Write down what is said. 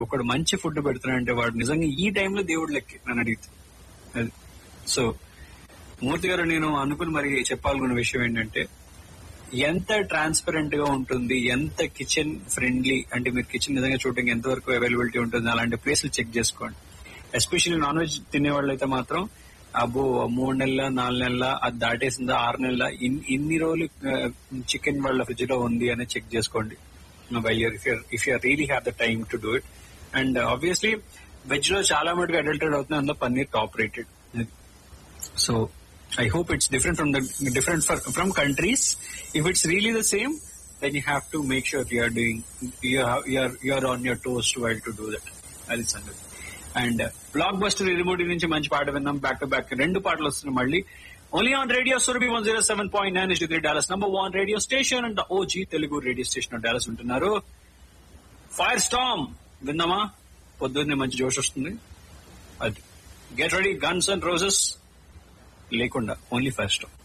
ఒకడు మంచి ఫుడ్ పెడుతున్నాడంటే వాడు నిజంగా ఈ టైంలో దేవుడు లెక్కి నన్ను అడిగితే అది సో మూర్తి గారు నేను అనుకుని మరి చెప్పాలనుకున్న విషయం ఏంటంటే ఎంత ట్రాన్స్పరెంట్ గా ఉంటుంది ఎంత కిచెన్ ఫ్రెండ్లీ అంటే మీరు కిచెన్ నిజంగా చూడడానికి ఎంత వరకు అవైలబిలిటీ ఉంటుంది అలాంటి ప్లేసులు చెక్ చేసుకోండి ఎస్పెషల్లీ నాన్ వెజ్ తినే వాళ్ళు అయితే మాత్రం అబ్బో మూడు నెలల నాలుగు నెలల అది దాటేసిందా ఆరు నెలల ఇన్- ఇన్ని రోజులు చికెన్ వాళ్ళ ఫ్రిడ్జ్ లో ఉంది అని చెక్ చేసుకోండి if you really have the time to do it and obviously veg లో చాలా మటుకు అడల్టెడ్ అవుతుంది అందులో paneer top rated so I hope it's different from the different for, from countries. If it's really the same, then you have to make sure you are doing you are you are, you are on your toes while to do that. అది సంగతి and block buster remote నుంచి మంచి పాట విన్నాం back to back రెండు పాటలు వస్తున్నాయి మళ్ళీ only on radio Surabhi one zero seven point nine is Dallas number one radio station and OG Telugu radio station Dallas ఉంటున్నారు ఫైర్ స్టామ్ విన్నామా పొద్దున్నే మంచి జోష్ వస్తుంది అది get ready guns and roses లేకుండా ఓన్లీ ఫైర్ స్టామ్